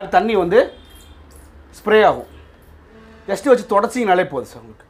தண்ணி வந்து ஸ்ப்ரே ஆகும் ஜஸ்ட் வச்சு தொடச்சிங்கனாலே போதும் சார் உங்களுக்கு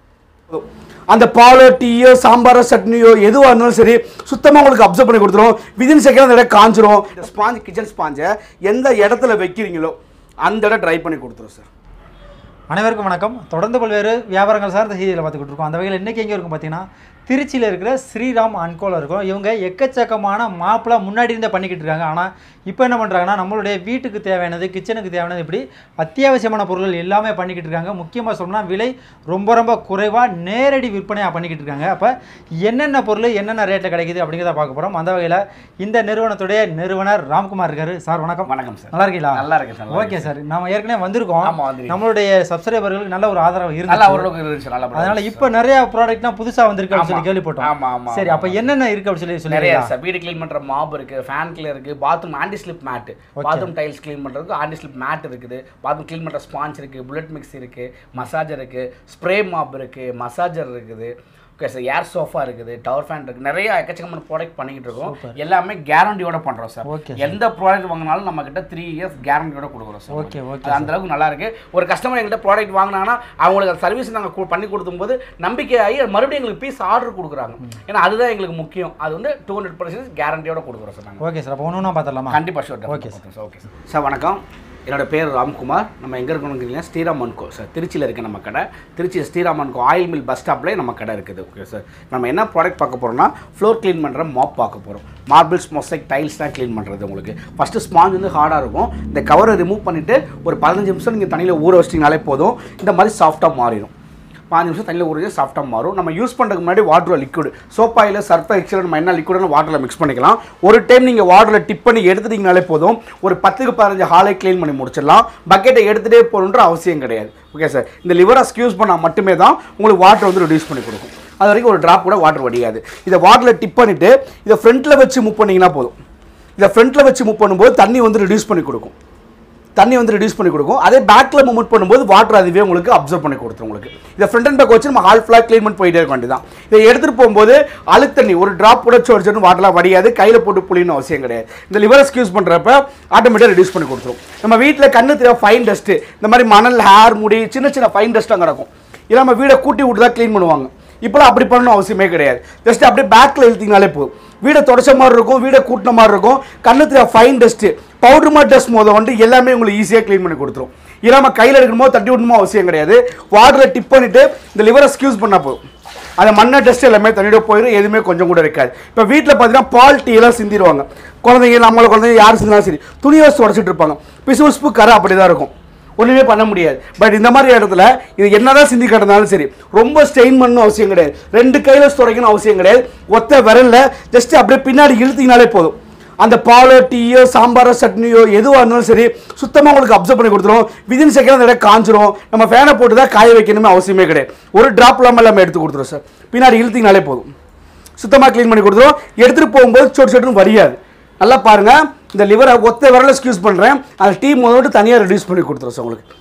அந்த பாலோ டீயோ சாம்பாரோ சட்னியோ எதுவாக இருந்தாலும் சரி சுத்தமாக உங்களுக்கு அப்சர்வ் பண்ணி கொடுத்துரும் விதின் செகண்ட் அந்த இடம் காஞ்சிரும் இந்த ஸ்பாஞ்ச் கிச்சன் ஸ்பாஞ்சை எந்த இடத்துல வைக்கிறீங்களோ அந்த இடம் ட்ரை பண்ணி கொடுத்துரும் சார் அனைவருக்கும் வணக்கம் தொடர்ந்து பல்வேறு வியாபாரங்கள் சார்ந்த செய்திகளை பார்த்துக்கிட்டு இருக்கோம் அந்த வகையில் இன்றைக்கி எங்கே இருக்கும் பார்த்தீங்கன்னா திருச்சியில் இருக்கிற ஸ்ரீராம் அன்கோல இருக்கும் இவங்க எக்கச்சக்கமான மாப்பிள முன்னாடி இருந்தே பண்ணிக்கிட்டு இருக்காங்க ஆனால் இப்போ என்ன பண்ணுறாங்கன்னா நம்மளுடைய வீட்டுக்கு தேவையானது கிச்சனுக்கு தேவையானது இப்படி அத்தியாவசியமான பொருட்கள் எல்லாமே பண்ணிக்கிட்டு இருக்காங்க முக்கியமாக சொன்னால் விலை ரொம்ப ரொம்ப குறைவாக நேரடி விற்பனையாக பண்ணிக்கிட்டு இருக்காங்க அப்போ என்னென்ன பொருள் என்னென்ன ரேட்டில் கிடைக்குது அப்படிங்கிறத பார்க்க போகிறோம் அந்த வகையில் இந்த நிறுவனத்துடைய நிறுவனர் ராம்குமார் இருக்காரு சார் வணக்கம் வணக்கம் சார் நல்லா இருக்கீங்களா நல்லா இருக்கேன் சார் நல்லா ஓகே சார் நாம ஏற்கனவே வந்திருக்கோம் ஆமா, வந்திருக்கீங்க. நம்மளுடைய சப்ஸ்கிரைபர்களுக்கு நல்ல ஒரு ஆதரவு நல்லா இருக்கு ஓரளவுக்கு இருந்துச்சு நல்லா அதனால இப்போ நிறைய ப்ராடக்ட்லாம் புதுசா வந்திருக்கு அப்படின்னு சொல்லி ஆமா. கேள்விப்பட்டோம் ஆமா, ஆமா, சரி ஆமா. அப்ப என்னென்ன இருக்கு அப்படின்னு சொல்லி நிறைய சொல்லுங்க சார் வீடு க்ளீன் பண்ற மாப் இருக்கு ஃபேன் கிளீன் இருக்கு bathroom anti slip mat bathroom tiles clean பண்றதுக்கு ஆன்டி ஸ்லிப் மேட் இருக்குது பாத்ரூம் க்ளீன் பண்ற ஸ்பாஞ்ச் இருக்கு புல்லட் மிக்ஸ் இருக்கு மசாஜர் இருக்கு ஸ்ப்ரே மாப் இருக்கு மசாஜர் இருக்குது ஓகே சார் ஏர் சோஃபா இருக்குது டவர் ஃபேன் இருக்கு நிறைய எக்கச்சக்கமான ப்ராடக்ட் பண்ணிக்கிட்டு இருக்கோம் எல்லாமே கேரண்டியோட பண்றோம் சார் Okay, எந்த ப்ராடக்ட் வாங்கினாலும் நம்ம கிட்ட த்ரீ இயர்ஸ் கேரண்டியோட கொடுக்குறோம் சார் Okay, okay, அது அந்த அளவுக்கு நல்லா இருக்கு ஒரு கஸ்டமர் எங்கள்கிட்ட ப்ராடக்ட் வாங்கினாங்கன்னா அவங்களுக்கு அந்த சர்வீஸ் நாங்கள் கு- பண்ணி கொடுக்கும்போது நம்பிக்கையாகி மறுபடியும் எங்களுக்கு பீஸ் ஆர்டர் கொடுக்குறாங்க ஏன்னா அதுதான் எங்களுக்கு முக்கியம் அது வந்து டூ ஹண்ட்ரட் பர்சன்ட் கேரண்டியோட கொடுக்குறோம் சார் நாங்கள் ஓகே சார் அப்போ ஒன்று பார்த்துடலாமா கண்டிப்பாக sure Okay, sir okay sir sir வணக்கம் என்னோட பேர் ராம்குமார் நம்ம எங்கே இருக்கணுங்கிறீங்க ஸ்ரீராம் அன்கோ சார் திருச்சியில் இருக்க நம்ம கடை Trichy Sriram and co oil mill bus ஸ்டாப்லேயே நம்ம கடை இருக்குது ஓகே சார் நம்ம என்ன ப்ராடக்ட் பார்க்க போகிறோம்னா ஃப்ளோர் க்ளீன் பண்ணுற மாப் பார்க்க போகிறோம் மார்பிள்ஸ் மொசைக் டைல்ஸ் தான் க்ளீன் பண்ணுறது உங்களுக்கு ஃபஸ்ட்டு ஸ்பாஞ்ச் வந்து ஹார்டாக இருக்கும் இந்த கவரை ரிமூவ் பண்ணிவிட்டு ஒரு பதினஞ்சு நிமிஷம் நீங்கள் தண்ணியில் ஊற வச்சிட்டிங்கனாலே போதும் இந்த மாதிரி சாஃப்டாக மாறிடும் பாஞ்சு நிமிஷம் தண்ணியில் ஊறிச்சு சாஃப்டாக மாறும் நம்ம யூஸ் பண்ணுறதுக்கு முன்னாடி வாட்டர் லிக்விட் சோப்பாயில் சர்ஃப் எக்ஸல் நம்ம என்ன லிக்விடான வாட்டரில் மிக்ஸ் பண்ணிக்கலாம் ஒரு டைம் நீங்கள் வாட்டரில் டிப் பண்ணி எடுத்துட்டீங்கனாலே போதும் ஒரு பத்துக்கு பதினஞ்சு ஹாலை க்ளீன் பண்ணி முடிச்சிடலாம் பக்கெட்டை எடுத்துகிட்டே போகணுன்ற அவசியம் கிடையாது ஓகே சார் இந்த லிவரை ஸ்கியூஸ் பண்ணால் மட்டுமே தான் உங்களுக்கு வாட்டர் வந்து ரெடியூஸ் பண்ணி கொடுக்கும் அது வரைக்கும் ஒரு ட்ராப் கூட வாட்டர் வடியாது இதை வாட்டரில் டிப் பண்ணிவிட்டு இதை ஃப்ரண்ட்டில் வச்சு மூவ் பண்ணிங்கன்னா போதும் இதை ஃப்ரண்ட்டில் வச்சு மூவ் பண்ணும்போது தண்ணி வந்து ரெடியூஸ் பண்ணி கொடுக்கும் தண்ணி வந்து ரெடியூஸ் பண்ணி கொடுக்கும் அதே பேக்கில் மூவ்மெண்ட் பண்ணும்போது வாட்டர் அதுவே உங்களுக்கு அப்சர்வ் பண்ணி கொடுத்துரும் உங்களுக்கு இதை ஃப்ரண்ட் அண்ட் பேக் வச்சு நம்ம ஹால் ஃபுல்லாக க்ளீன் பண்ணி போயிட்டே இருக்க வேண்டியதான் இதை எடுத்துகிட்டு போகும்போது அழுக்கு தண்ணி ஒரு ட்ராப் கூட சோடிச்சுன்னு வாட்டர்லாம் வடியாது கையில் போட்டு புளின்னு அவசியம் கிடையாது இந்த லிவரை ஸ்கியூஸ் பண்ணுறப்ப ஆட்டோமேட்டிக்காக ரெடியூஸ் பண்ணி கொடுத்துரும் நம்ம வீட்டில் கண்ணு தெரியாத ஃபைன் டஸ்ட்டு இந்த மாதிரி மணல் ஹேர் முடி சின்ன சின்ன ஃபைன் டஸ்ட்லாம் கிடக்கும் இல்லை நம்ம வீடை கூட்டி விட்டு தான் க்ளீன் பண்ணுவாங்க இப்போலாம் அப்படி பண்ணணும் அவசியமே கிடையாது ஜஸ்ட் அப்படியே பேக்கில் இழுத்தீங்கனாலே போதும் வீடை தொடச்ச மாதிரி இருக்கும் வீடை கூட்டின மாதிரி இருக்கும் கண்ணத்துல ஃபைன் டஸ்ட்டு பவுடர் மாதிரி டஸ்ட் மோத வந்து எல்லாமே உங்களுக்கு ஈஸியாக க்ளீன் பண்ணி கொடுத்துரும் இல்லாமல் கையில் எடுக்கணுமோ தட்டி விடணுமோ அவசியம் கிடையாது வாட்டரில் டிப் பண்ணிவிட்டு இந்த லிவரை ஸ்கியூஸ் பண்ணால் போதும் அந்த மண்ணை டஸ்ட் எல்லாமே தண்ணியோட போயிடும் எதுவுமே கொஞ்சம் கூட இருக்காது இப்போ வீட்டில் பார்த்தீங்கன்னா பால் டீ எல்லாம் சிந்திடுவாங்க குழந்தைங்க நம்மள குழந்தைங்க யார் சிந்தினாலும் சரி துணி வச்சு உடச்சிட்டு இருப்பாங்க பிசு பிசுப்பு கரை அப்படி தான் இருக்கும் ஒன்றுமே பண்ண முடியாது பட் இந்த மாதிரி இடத்துல இது என்னதான் சிந்தி கிடந்தாலும் சரி ரொம்ப ஸ்ட்ரெயின் பண்ணணும் அவசியம் கிடையாது ரெண்டு கையில் துடைக்கணும் அவசியம் கிடையாது ஒத்த விரல்ல ஜஸ்ட் அப்படியே பின்னாடி இழுத்தீங்கனாலே போதும் அந்த பாலோ டீயோ சாம்பாரோ சட்னியோ எதுவாக இருந்தாலும் சரி சுத்தமாக உங்களுக்கு அப்சர்வ் பண்ணி கொடுத்துரும் விதின் செகண்ட் அந்த இடம் காஞ்சிரும் நம்ம ஃபேனை போட்டு தான் காய வைக்கணுமே அவசியமே கிடையாது ஒரு ட்ராப் இல்லாமல் நம்ம எடுத்து கொடுத்துரும் சார் பின்னாடி இழுத்தீங்கனாலே போதும் சுத்தமாக க்ளீன் பண்ணி கொடுத்துரும் எடுத்துகிட்டு போகும்போது சொட்டு சொட்டுன்னு வரியாது நல்லா பாருங்க இந்த லிவரை ஒத்த விரல ஸ்கியூஸ் பண்ணுறேன் அந்த டீ முதல்ல தனியாக ரெடியூஸ் பண்ணி கொடுத்துரும் சார் உங்களுக்கு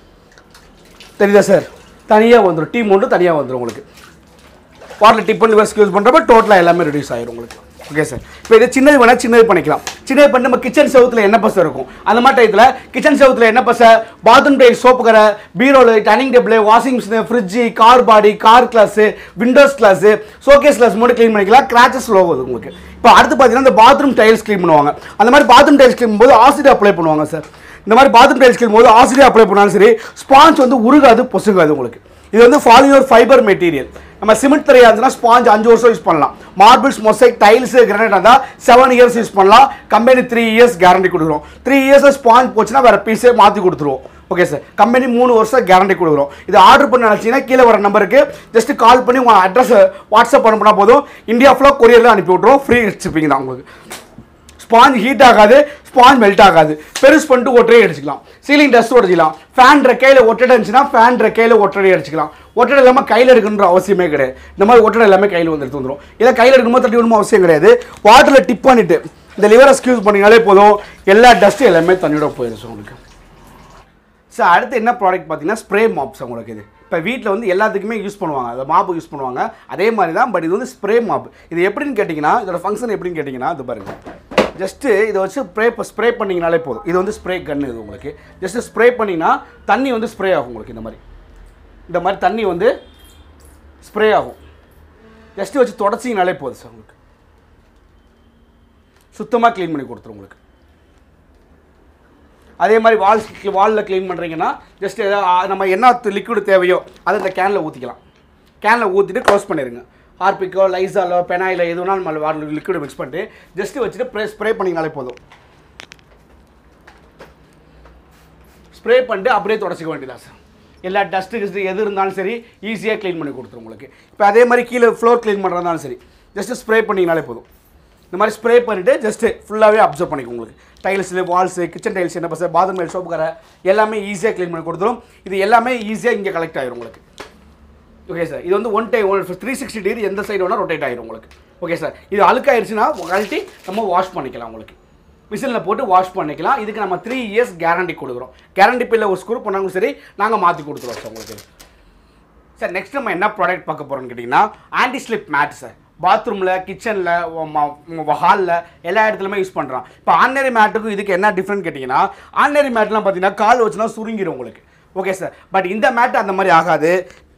தெரியுதா சார் தனியாக வந்துடும் டீ மட்டும் தனியாக வந்துடும் உங்களுக்கு வாட்டர் டிப் பண்ணி லிவர் யூஸ் பண்ணுறப்ப டோட்டலாக எல்லாமே ரெடியூஸ் ஆயிரும் உங்களுக்கு ஓகே சார் இப்போ இது சின்னது வேணால் சின்னது பண்ணிக்கலாம் சின்னது பண்ணி நம்ம கிச்சன் செவத்தில் என்ன பசை இருக்கும் அந்த மாதிரி டயத்தில் கிச்சன் செவத்தில் என்ன பசை பாத்ரூம் டைல் சோப்பு கரை பீரோலு dining table washing machine fridge car body car glass windows glass showcase glass மட்டும் க்ளீன் பண்ணிக்கலாம் கிராச்சஸ் லோ ஆகுது உங்களுக்கு இப்போ அடுத்து பார்த்தீங்கன்னா இந்த பாத்ரூம் டைல்ஸ் க்ளீன் பண்ணுவாங்க அந்த மாதிரி பாத்ரூம் டைல்ஸ் க்ளீன் பண்ணும்போது ஆசிட் அப்ளை பண்ணுவாங்க சார் இந்த மாதிரி பாத்ரூம் டைல்ஸ் க்ளீன் போது ஆசிட் அப்ளை பண்ணாலும் சரி ஸ்பாஞ்ச் வந்து உருகாது பொசுங்காது உங்களுக்கு இது வந்து ஃபாலியோர் ஃபைபர் மெட்டீரியல் நம்ம சிமெண்ட் தரையா இருந்துச்சுன்னா ஸ்பாஞ்ச் அஞ்சு வருஷம் யூஸ் பண்ணலாம் மார்பிள்ஸ் மொசைக் டைல்ஸ் கிரானைட் இருந்தால் செவன் இயர்ஸ் யூஸ் பண்ணலாம் கம்பெனி த்ரீ இயர்ஸ் கேரண்டி கொடுக்குறோம் த்ரீ இயர்ஸ் ஸ்பாஞ்ச் போச்சுன்னா வேற பீஸே மாற்றி கொடுத்துருவோம் ஓகே சார் கம்பெனி மூணு வருஷம் கேரண்டி கொடுக்குறோம் இது ஆர்டர் பண்ண நினச்சிங்கன்னா கீழே வர நம்பருக்கு ஜஸ்ட் கால் பண்ணி உங்கள் அட்ரஸ் வாட்ஸ்அப் அனுப்புனா போதும் இந்தியா ஃபுல்லாக கொரியரில் அனுப்பி விட்ருவோம் ஃப்ரீ ஷிப்பிங் தான் உங்களுக்கு ஸ்பாஞ்ச் ஹீட் ஆகாது ஸ்பாஞ்ச் மெல்ட் ஆகாது பெருசு பண்ணிட்டு ஒட்டரை அடிச்சுக்கலாம் சீலிங் டஸ்ட் உடச்சிக்கலாம் ஃபேன் ரெக்கையில் ஒட்டடை இருந்துச்சுன்னா ஃபேன் ரெக்கையில் ஒட்டடை அடிச்சுக்கலாம் ஒட்டடை இல்லாமல் கையில் எடுக்கணுன்ற அவசியமே கிடையாது இந்த மாதிரி ஒட்டடை எல்லாமே கையில் வந்து எடுத்து வந்துடும் இதை கையில் எடுக்கணுமோ தட்டி விடணுமோ அவசியம் கிடையாது வாட்டரில் டிப் பண்ணிட்டு இந்த லிவரை ஸ்கியூஸ் பண்ணிங்கனாலே போதும் எல்லா டஸ்ட்டும் எல்லாமே தண்ணியோட போயிடும் சார் உங்களுக்கு சார் அடுத்து என்ன ப்ராடக்ட் பார்த்தீங்கன்னா ஸ்ப்ரே மாப்ஸ் உங்களுக்கு இது இப்போ வீட்டில் வந்து எல்லாத்துக்குமே யூஸ் பண்ணுவாங்க அந்த மாப்பு யூஸ் பண்ணுவாங்க அதே மாதிரி தான் பட் இது வந்து ஸ்ப்ரே மாப் இது எப்படின்னு கேட்டிங்கன்னா இதோட ஃபங்க்ஷன் எப்படின்னு கேட்டிங்கன்னா இது பாருங்க ஜஸ்ட்டு இதை வச்சு ஸ்ப்ரே ஸ்ப்ரே பண்ணிங்கனாலே போதும் இது வந்து ஸ்ப்ரே கன்று இது உங்களுக்கு ஜஸ்ட்டு ஸ்ப்ரே பண்ணிங்கன்னா தண்ணி வந்து ஸ்ப்ரே ஆகும் உங்களுக்கு இந்த மாதிரி இந்த மாதிரி தண்ணி வந்து ஸ்ப்ரே ஆகும் ஜஸ்ட்டு வச்சு தொடச்சிங்கனாலே போதும் சார் உங்களுக்கு சுத்தமாக க்ளீன் பண்ணி கொடுத்துரும் உங்களுக்கு அதே மாதிரி வால் வாலில் க்ளீன் பண்ணுறீங்கன்னா ஜஸ்ட் எதாவது நம்ம என்ன லிக்விட் தேவையோ அதை இந்த கேனில் ஊற்றிக்கலாம் கேனில் ஊற்றிட்டு க்ளோஸ் பண்ணிடுங்க ஹார்பிக்கோ லைசாலோ பெனாயிலோ எது வேணாலும் நம்ம வால் லிக்விட் மிக்ஸ் பண்ணிட்டு ஜஸ்ட்டு வச்சுட்டு ப்ரே ஸ்ப்ரே பண்ணிங்கனாலே போதும் ஸ்ப்ரே பண்ணிட்டு அப்படியே தொடச்சிக்க வேண்டியதா சார் எல்லா டஸ்ட்டு கிஸ்ட்டு எது இருந்தாலும் சரி ஈஸியாக க்ளீன் பண்ணி கொடுத்துரும் உங்களுக்கு இப்போ அதே மாதிரி கீழே ஃப்ளோர் க்ளீன் பண்ணுறதாலும் சரி ஜஸ்ட்டு ஸ்ப்ரே பண்ணிங்கனாலே போதும் இந்த மாதிரி ஸ்ப்ரே பண்ணிவிட்டு ஜஸ்ட்டு ஃபுல்லாகவே அப்சர்வ் பண்ணிக்கும் உங்களுக்கு டைல்ஸு வால்ஸு கிச்சன் டைல்ஸ் என்ன பசங்க பாத்ரூம் டைல்ஸ் சோப்பு கரை எல்லாமே ஈஸியாக க்ளீன் பண்ணி கொடுத்துரும் இது எல்லாமே ஈஸியாக இங்கே கலெக்ட் ஆயிரும் உங்களுக்கு ஓகே சார் இது வந்து ஒன் டை ஒன் த்ரீ சிக்ஸ்டி டிகிரி எந்த சைடு வேணால் ரொட்டேட் ஆயிரும் உங்களுக்கு ஓகே சார் இது அழுக்காயிருச்சுன்னா கழட்டி நம்ம வாஷ் பண்ணிக்கலாம் உங்களுக்கு மிஷினில் போட்டு வாஷ் பண்ணிக்கலாம் இதுக்கு நம்ம த்ரீ இயர்ஸ் கேரண்டி கொடுக்குறோம் கேரண்டி பில்ல ஒரு ஸ்க்ரூ பண்ணாலும் சரி நாங்கள் மாற்றி கொடுத்துருவோம் சார் உங்களுக்கு சார் நெக்ஸ்ட் நம்ம என்ன ப்ராடக்ட் பார்க்க போகிறோம்னு கேட்டிங்கன்னா ஆன்டி ஸ்லிப் மேட் சார் பாத்ரூமில் கிச்சனில் ஹாலில் எல்லா இடத்துலையுமே யூஸ் பண்ணுறோம் இப்போ ஆர்டினரி மேட்டுக்கும் இதுக்கு என்ன டிஃப்ரெண்ட் கேட்டிங்கன்னா ஆர்டினரி மேட்லாம் பார்த்தீங்கன்னா கால் வச்சுனா சுருங்கிடும் உங்களுக்கு ஓகே சார் பட் இந்த மேட் அந்த மாதிரி ஆகாது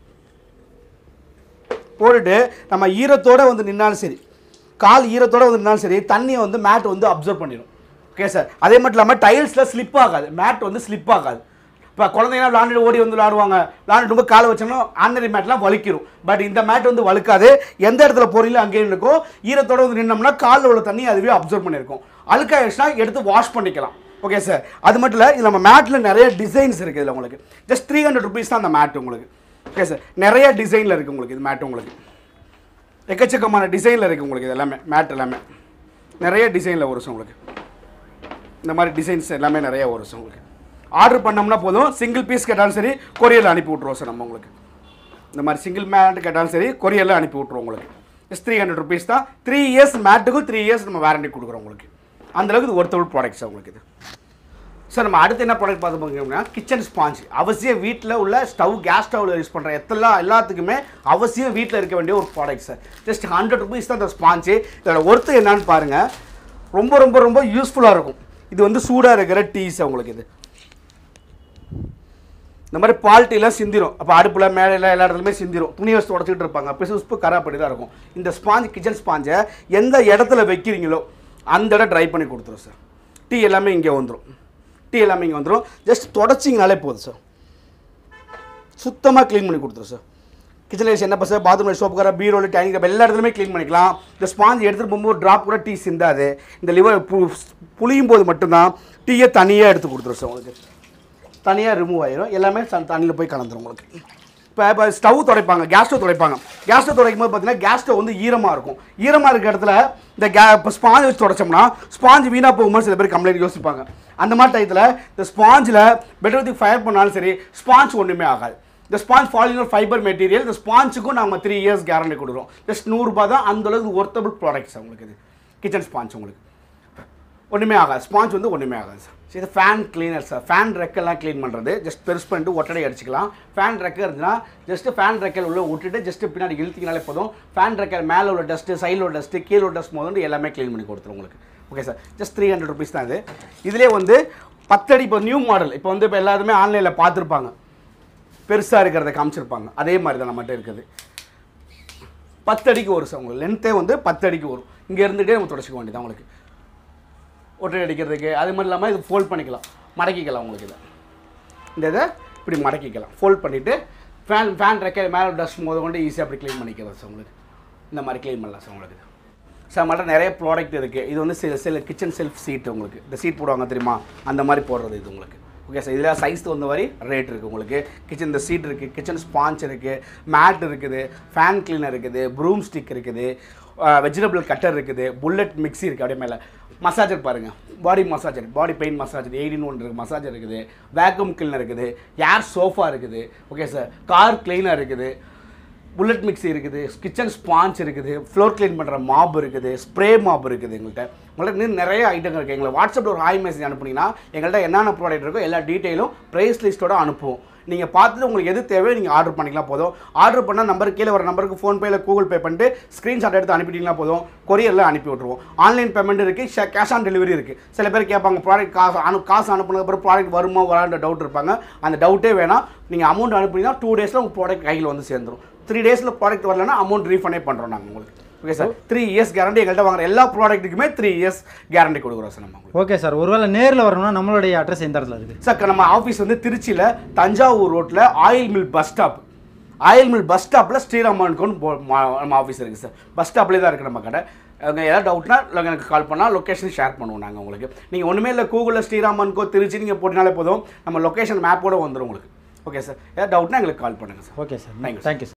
போட்டுட்டு நம்ம ஈரத்தோட வந்து நின்னாலும் சரி கால் ஈரத்தோட வந்து நின்னாலும் சரி தண்ணியை வந்து மேட் வந்து அப்சர்வ் பண்ணிடும் ஓகே சார் அதே மட்டும் இல்லாமல் டைல்ஸில் ஸ்லிப் ஆகாது மேட் வந்து ஸ்லிப் ஆகாது இப்போ குழந்தைங்க விளாண்டு ஓடி வந்து விளாடுவாங்க விளாண்டுட்டு போய் காலை வச்சோம்னா ஆர்டினரி மேட்லாம் வலிக்கிரும் பட் இந்த மேட் வந்து வழுக்காது எந்த இடத்துல போறீங்களோ அங்கேயும் இருக்கும் ஈரத்தோட வந்து நின்னோம்னா காலில் உள்ள தண்ணி அதுவே அப்சர்வ் பண்ணியிருக்கும் அழுக்காயிடுச்சுன்னா எடுத்து வாஷ் பண்ணிக்கலாம் ஓகே சார் அது மட்டும் இல்லை இது நம்ம மேட்டில் நிறைய டிசைன்ஸ் இருக்குது இதில் உங்களுக்கு ஜஸ்ட் த்ரீ ஹண்ட்ரட் ருபீஸ் தான் அந்த மேட் உங்களுக்கு ஓகே சார் நிறைய டிசைனில் இருக்குது உங்களுக்கு இது மேட் உங்களுக்கு எக்கச்சக்கமான டிசைனில் இருக்குது உங்களுக்கு இது எல்லாமே மேட் எல்லாமே நிறைய டிசைனில் வரும் சார் உங்களுக்கு இந்த மாதிரி டிசைன்ஸ் எல்லாமே நிறைய வரும் சார் உங்களுக்கு ஆர்டர் பண்ணோம்னா போதும் சிங்கிள் பீஸ் கேட்டாலும் சரி கொரியரில் அனுப்பி விட்ருவோம் சார் நம்ம உங்களுக்கு இந்த மாதிரி சிங்கிள் மேட் கேட்டாலும் சரி கொரியரில் அனுப்பி விட்ருவோம் உங்களுக்கு ஜஸ்ட் த்ரீ ஹண்ட்ரட் ருபீஸ் தான் த்ரீ இயர்ஸ் மேட்டுக்கும் த்ரீ இயர்ஸ் நம்ம வாரண்டி கொடுக்குறோம் உங்களுக்கு அந்தளவுக்கு இது ஒருத்தவள் ப்ராடக்ட் சார் உங்களுக்கு இது சார் நம்ம அடுத்து என்ன ப்ராடக்ட் பார்த்து பார்த்தீங்கன்னா கிச்சன் ஸ்பாஞ்ச் அவசியம் வீட்டில் உள்ள ஸ்டவ் கேஸ் ஸ்டவ்வில் யூஸ் பண்ணுற எத்தனை எல்லாத்துக்குமே அவசியம் வீட்டில் இருக்க வேண்டிய ஒரு product sir just hundred rupees தான் இந்த ஸ்பாஞ்சு இதோட ஒர்த்து என்னன்னு பாருங்கள் ரொம்ப ரொம்ப ரொம்ப யூஸ்ஃபுல்லாக இருக்கும் இது வந்து சூடாக இருக்கிற டீஸ் உங்களுக்கு இது இந்த மாதிரி பால்ட்டிலாம் சிந்திரும் அப்போ அடுப்பில் மேலே எல்லா இடத்துலையுமே சிந்திரும் துணி வச்சு தொடச்சிக்கிட்டு இருப்பாங்க பிசு உப்பு கராப்படி தான் இருக்கும் இந்த ஸ்பாஞ்ச் கிச்சன் ஸ்பாஞ்சை எந்த இடத்துல வைக்கிறீங்களோ அந்த இடம் ட்ரை பண்ணி கொடுத்துரும் சார் டீ எல்லாமே இங்கே வந்துடும் டீ எல்லாமே இங்கே வந்துடும் ஜஸ்ட் தொடச்சிங்கனாலே போதும் சார் சுத்தமாக க்ளீன் பண்ணி கொடுத்துரும் சார் கிச்சன் என்ன பசங்க பாத்ரூம் சோப்பு கார பீரோல் டைனிங் டேபிள் எல்லா இடத்துலையுமே க்ளீன் பண்ணிக்கலாம் இந்த ஸ்பாஞ்ச் எடுத்துகிட்டு போகும்போது ட்ராப் கூட டீ சிந்தாது இந்த லிவர் பு புளியும் போது மட்டும்தான் டீயை தனியாக எடுத்து கொடுத்துரும் சார் உங்களுக்கு தனியாக ரிமூவ் ஆயிரும் எல்லாமே தண்ணியில் போய் கலந்துரும் உங்களுக்கு இப்போ இப்போ ஸ்டவ் துடைப்பாங்க கேஸ் ஸ்டவ் துடைப்பாங்க கேஸ் ஸ்டவ் துடைக்கும் போது பார்த்தீங்கன்னா கேஸ் ஸ்டவ் வந்து ஈரமாக இருக்கும் ஈரமாக இருக்க இடத்துல இந்த கே இப்போ ஸ்பாஞ்ச் வச்சு துடைச்சோம்னா ஸ்பாஞ்ச் வீணாக போகும்போது சில பேர் கம்ப்ளைண்ட் யோசிப்பாங்க அந்த மாதிரி டயத்தில் இந்த ஸ்பாஞ்சில் பெட்டர் வித் ஃபயர் பண்ணாலும் சரி ஸ்பாஞ்ச் ஒன்றுமே ஆகாது இந்த ஸ்பாஞ்ச் ஃபாலினர் ஃபைபர் மெட்டீரியல் இந்த ஸ்பாஞ்சுக்கும் நம்ம த்ரீ இயர்ஸ் கேரண்டி கொடுக்குறோம் ஜஸ்ட் நூறுரூபா தான் அந்த அளவுக்கு ஒர்த்தபிள் ப்ராடக்ட்ஸ் உங்களுக்கு இது கிச்சன் ஸ்பாஞ்ச் உங்களுக்கு ஒன்றுமே ஆகாது ஸ்பாஞ்ச் வந்து ஒன்றுமே ஆகாது சார் சரி இது ஃபேன் கிளீனர் சார் ஃபேன் ரெக்கெல்லாம் க்ளீன் பண்ணுறது ஜஸ்ட் பெருசு பண்ணிட்டு ஒட்டடை அடிச்சுக்கலாம் ஃபேன் ரெக்க இருந்துச்சுன்னா ஜஸ்ட் ஃபேன் ரெக்கல் உள்ள விட்டுட்டு ஜஸ்ட் பின்னாடி இழுத்திங்கனாலே போதும் ஃபேன் ரெக்கல் மேலே உள்ள டஸ்ட்டு சைடில் உள்ள டஸ்ட்டு கீழே உள்ள டஸ்ட் முதல்ல எல்லாமே க்ளீன் பண்ணி கொடுத்துரும் உங்களுக்கு okay sir just three hundred rupees தான் இது இதிலே வந்து பத்தடி இப்போ நியூ மாடல் இப்போ வந்து இப்போ எல்லாருமே ஆன்லைனில் பார்த்துருப்பாங்க பெருசாக இருக்கிறத காமிச்சிருப்பாங்க அதே மாதிரி தான் நம்மகிட்ட இருக்குது பத்து அடிக்கு வரும் சார் உங்களுக்கு லென்த்தே வந்து பத்து அடிக்கு வரும் இங்கே இருந்துகிட்டே நம்ம தொடச்சிக்க வேண்டியது உங்களுக்கு ஒட்டை அடிக்கிறதுக்கு அது மாதிரி இல்லாமல் இது ஃபோல்ட் பண்ணிக்கலாம் மடக்கிக்கலாம் உங்களுக்கு இதை இந்த இதை இப்படி மடக்கிக்கலாம் ஃபோல்ட் பண்ணிவிட்டு ஃபேன் ஃபேன் ரெக்க மேலே டஸ்ட் முத கொண்டு ஈஸியாக அப்படி க்ளீன் பண்ணிக்கலாம் சார் உங்களுக்கு இந்த மாதிரி க்ளீன் பண்ணலாம் சார் உங்களுக்கு சார் மட்டும் நிறைய ப்ராடக்ட் இருக்குது இது வந்து சில சில கிச்சன் செல்ஃப் சீட் உங்களுக்கு இந்த சீட் போடுவாங்க தெரியுமா அந்த மாதிரி போடுறது இது உங்களுக்கு ஓகே சார் இதில் சைஸ் தகுந்த மாதிரி ரேட் இருக்குது உங்களுக்கு கிச்சன் இந்த சீட் இருக்குது கிச்சன் ஸ்பாஞ்ச் இருக்குது மேட் இருக்குது ஃபேன் கிளீனர் இருக்குது ப்ரூம் ஸ்டிக் இருக்குது வெஜிடபிள் கட்டர் இருக்குது புல்லட் மிக்ஸி இருக்குது அப்படியே மேலே மசாஜர் பாருங்கள் body massager body pain massager eight in one இருக்குது மசாஜர் இருக்குது வேக்யூம் கிளீனர் இருக்குது ஏர் சோஃபா இருக்குது ஓகே சார் கார் கிளீனர் இருக்குது புல்லட் மிக்ஸி இருக்குது கிச்சன் ஸ்பாஞ்ச் இருக்குது ஃப்ளோர் க்ளீன் பண்ணுற மாப் இருக்குது ஸ்ப்ரே மாப் இருக்குது எங்கள்கிட்ட உங்கள்கிட்ட இன்னும் நிறைய ஐட்டங்கள் இருக்குது எங்களை வாட்ஸ்அப்பில் ஒரு ஹாய் மெசேஜ் அனுப்புனீங்கன்னா எங்கள்கிட்ட என்னென்ன ப்ராடக்ட் இருக்கோ எல்லா டீட்டெயிலும் ப்ரைஸ் லிஸ்ட்டோட அனுப்புவோம் நீங்கள் பார்த்துட்டு உங்களுக்கு எது தேவையோ நீங்கள் ஆர்டர் பண்ணிக்கலாம் போதும் ஆர்டர் பண்ணால் நம்பர் கீழே வர நம்பருக்கு ஃபோன்பே இல்லை கூகுள் பே பண்ணிட்டு ஸ்க்ரீன்ஷாட் எடுத்து அனுப்பிட்டீங்கன்னா போதும் கொரியரில் அனுப்பி விட்ருவோம் ஆன்லைன் பேமெண்ட் இருக்குது கேஷ் ஆன் டெலிவரி இருக்குது சில பேர் கேட்பாங்க ப்ராடக்ட் காசு அனு காசு அனுப்புனதுக்கு அப்புறம் ப்ராடக்ட் வருமா வரான்ற டவுட் இருப்பாங்க அந்த டவுட்டே வேணாம் நீங்கள் அமௌண்ட் அனுப்புனீங்கன்னா டூ டேஸில் உங்கள் ப்ராடக்ட் கையில் வந்து சேர்ந்துரும் த்ரீ டேஸில் ப்ராடக்ட் வரலன்னா அமௌண்ட் ரீஃபண்டே பண்ணுறோம் நாங்கள் உங்களுக்கு okay sir three years guarantee எங்கள்கிட்ட வாங்குற எல்லா ப்ராடக்ட்டுக்குமே த்ரீ இயர்ஸ் கேரண்டி கொடுக்குறோம் சார் நம்ம உங்களுக்கு ஓகே சார் ஒருவேளை நேரில் வரணும்னா நம்மளுடைய அட்ரஸ் எந்த இடத்துல இருக்குது சார் நம்ம ஆஃபீஸ் வந்து திருச்சியில் தஞ்சாவூர் ரோட்டில் oil mill bus stop oil mill bus ஸ்டாப்பில் ஸ்ரீராமனுக்குன்னு போ- மா- நம்ம ஆஃபீஸ் இருக்குது சார் பஸ் ஸ்டாப்லேயே தான் இருக்குது நம்ம கடை அங்கே ஏதாவது டவுட்னா எனக்கு கால் பண்ணால் லொக்கேஷன் ஷேர் பண்ணுவோம் நாங்கள் உங்களுக்கு நீங்கள் ஒன்றுமே இல்லை கூகுளில் ஸ்ரீராமனுக்கோ திருச்சி நீங்கள் போட்டினாலே போதும் நம்ம லொக்கேஷன் மேப்போட வந்துடும் உங்களுக்கு ஓகே சார் ஏதாவது டவுட்னா எங்களுக்கு கால் பண்ணுங்கள் sir okay sir Thank you, sir. Thank you sir